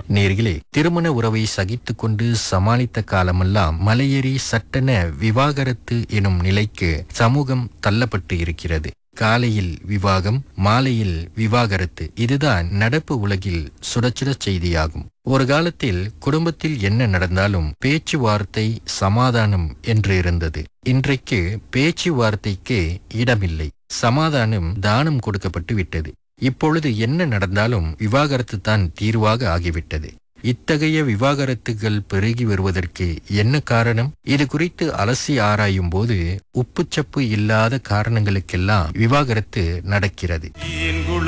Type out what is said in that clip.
நேர்களே திருமண உறவை சகித்துக் கொண்டு சமாளித்த காலமெல்லாம் மலையேறி சட்டென விவாகரத்து எனும் நிலைக்கு சமூகம் தள்ளப்பட்டு இருக்கிறது காலையில் விவாகம் மாலையில் விவாகரத்து இதுதான் நடப்பு உலகில் சுடச்சுட செய்தியாகும் ஒரு காலத்தில் குடும்பத்தில் என்ன நடந்தாலும் பேச்சுவார்த்தை சமாதானம் என்று இருந்தது இன்றைக்கு பேச்சுவார்த்தைக்கு இடமில்லை சமாதானம் தானம் கொடுக்கப்பட்டு விட்டது இப்பொழுது என்ன நடந்தாலும் விவாகரத்து தான் தீர்வாக ஆகிவிட்டது இத்தகைய விவாகரத்துகள் பெருகி வருவதற்கு என்ன காரணம் இது குறித்து அலசி ஆராயும் போது உப்புச்சப்பு இல்லாத காரணங்களுக்கெல்லாம் விவாகரத்து நடக்கிறது